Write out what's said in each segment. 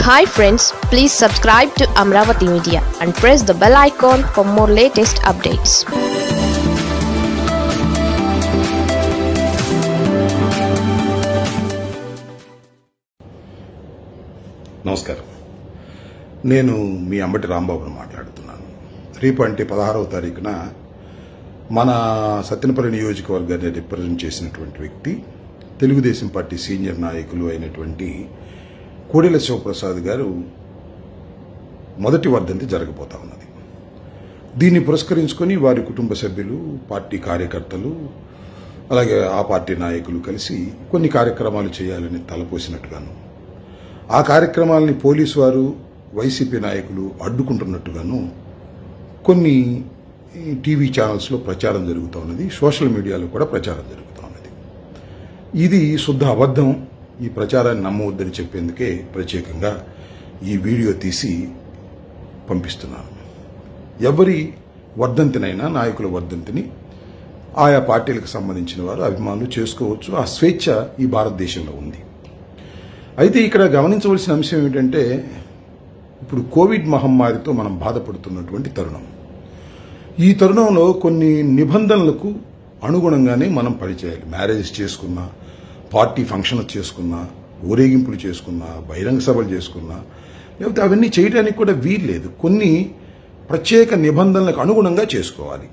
hi friends please subscribe to Amaravati media and press the bell icon for more latest updates నమస్కారం నేను మీ అంబటి రాంబాబును మాట్లాడుతున్నాను రేపు అంటే పదహారవ తారీఖున మన సత్యనపల్లి నియోజకవర్గాన్ని రిప్రజెంట్ చేసినటువంటి వ్యక్తి తెలుగుదేశం పార్టీ సీనియర్ నాయకులు అయినటువంటి కోడెల శివప్రసాద్ గారు మొదటి వర్ధంతి జరగబోతా ఉన్నది దీన్ని పురస్కరించుకొని వారి కుటుంబ సభ్యులు పార్టీ కార్యకర్తలు అలాగే ఆ పార్టీ నాయకులు కలిసి కొన్ని కార్యక్రమాలు చేయాలని తలపోసినట్టుగాను ఆ కార్యక్రమాలని పోలీసు వారు వైసీపీ నాయకులు అడ్డుకుంటున్నట్టుగాను కొన్ని ఈ టీవీ ఛానల్స్లో ప్రచారం జరుగుతూ ఉన్నది సోషల్ మీడియాలో కూడా ప్రచారం జరుగుతూ ఉన్నది ఇది శుద్ధ అబద్ధం ఈ ప్రచారాన్ని నమ్మవద్దని చెప్పేందుకే ప్రత్యేకంగా ఈ వీడియో తీసి పంపిస్తున్నాను ఎవరి వర్ధంతినైనా నాయకుల వర్ధంతిని ఆయా పార్టీలకు సంబంధించిన వారు అభిమానులు చేసుకోవచ్చు ఆ స్వేచ్ఛ ఈ భారతదేశంలో ఉంది అయితే ఇక్కడ గమనించవలసిన అంశం ఏమిటంటే ఇప్పుడు కోవిడ్ మహమ్మారితో మనం బాధపడుతున్నటువంటి తరుణం ఈ తరుణంలో కొన్ని నిబంధనలకు అనుగుణంగానే మనం పనిచేయాలి మ్యారేజ్ చేసుకున్నా పార్టీ ఫంక్షన్ చేసుకున్నా ఊరేగింపులు చేసుకున్నా బహిరంగ సభలు చేసుకున్నా లేకపోతే అవన్నీ చేయడానికి కూడా వీల్లేదు కొన్ని ప్రత్యేక నిబంధనలకు అనుగుణంగా చేసుకోవాలి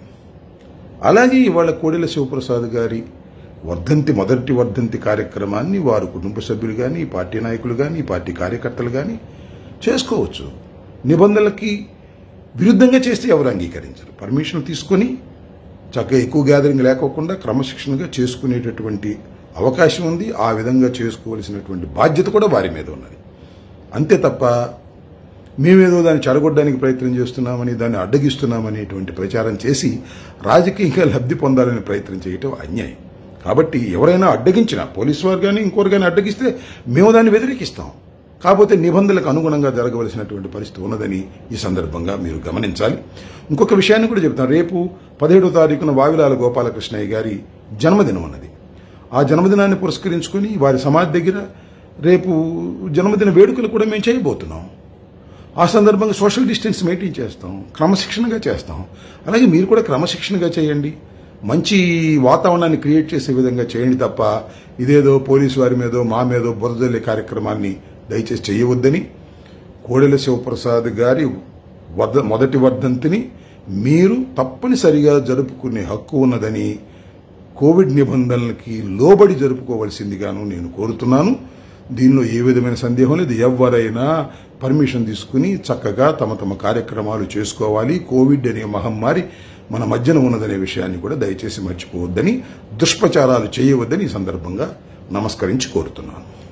అలాగే ఇవాళ కోడెల శివప్రసాద్ గారి వర్ధంతి మొదటి వర్ధంతి కార్యక్రమాన్ని వారు కుటుంబ సభ్యులు కానీ పార్టీ నాయకులు కానీ పార్టీ కార్యకర్తలు కానీ చేసుకోవచ్చు నిబంధనలకి విరుద్ధంగా చేస్తే ఎవరు అంగీకరించరు పర్మిషన్ తీసుకొని చక్కగా ఎక్కువ గ్యాదరింగ్ లేకోకుండా క్రమశిక్షణగా చేసుకునేటటువంటి అవకాశం ఉంది ఆ విధంగా చేసుకోవలసినటువంటి బాధ్యత కూడా వారి మీద ఉన్నది అంతే తప్ప మేమేదో దాన్ని చెడగొట్టడానికి ప్రయత్నం చేస్తున్నామని దాన్ని అడ్డగిస్తున్నామనేటువంటి ప్రచారం చేసి రాజకీయంగా లబ్ధి పొందాలని ప్రయత్నం చేయటం అన్యాయం కాబట్టి ఎవరైనా అడ్డగించినా పోలీసు వారు కానీ ఇంకోరు కానీ అడ్డగిస్తే మేము దాన్ని వ్యతిరేకిస్తాం కాకపోతే నిబంధనలకు అనుగుణంగా జరగవలసినటువంటి పరిస్థితి ఉన్నదని ఈ సందర్భంగా మీరు గమనించాలి ఇంకొక విషయాన్ని కూడా చెప్తాను రేపు పదిహేడో తారీఖున వావిలాల గోపాలకృష్ణయ్య గారి జన్మదినం ఉన్నది ఆ జన్మదినాన్ని పురస్కరించుకుని వారి సమాధి దగ్గర రేపు జన్మదిన వేడుకలు కూడా మేము చేయబోతున్నాం ఆ సందర్భంగా సోషల్ డిస్టెన్స్ మెయింటైన్ చేస్తాం క్రమశిక్షణగా చేస్తాం అలాగే మీరు కూడా క్రమశిక్షణగా చేయండి మంచి వాతావరణాన్ని క్రియేట్ చేసే విధంగా చేయండి తప్ప ఇదేదో పోలీసు వారి మీదో మా మీదో బురదల్లే కార్యక్రమాన్ని దయచేసి చేయవద్దని కోడెల శివప్రసాద్ గారి వర్ధ మొదటి వర్ధంతిని మీరు తప్పనిసరిగా జరుపుకునే హక్కు ఉన్నదని కోవిడ్ నిబంధనలకి లోబడి జరుపుకోవలసిందిగాను నేను కోరుతున్నాను దీనిలో ఏ విధమైన సందేహం లేదు ఎవరైనా పర్మిషన్ తీసుకుని చక్కగా తమ తమ కార్యక్రమాలు చేసుకోవాలి కోవిడ్ అనే మహమ్మారి మన మధ్యన ఉన్నదనే విషయాన్ని కూడా దయచేసి మర్చిపోవద్దని దుష్ప్రచారాలు చేయవద్దని ఈ సందర్భంగా నమస్కరించి కోరుతున్నాను